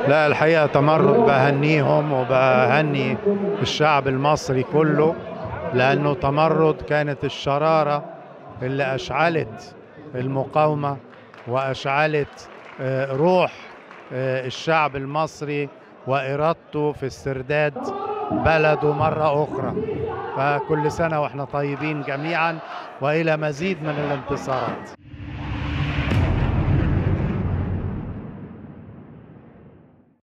لا الحقيقة تمرد بهنيهم وبهني الشعب المصري كله لأنه تمرد كانت الشرارة اللي أشعلت المقاومة وأشعلت آه، روح آه، الشعب المصري وإرادته في استرداد بلده مرة أخرى فكل سنة وإحنا طيبين جميعا وإلى مزيد من الانتصارات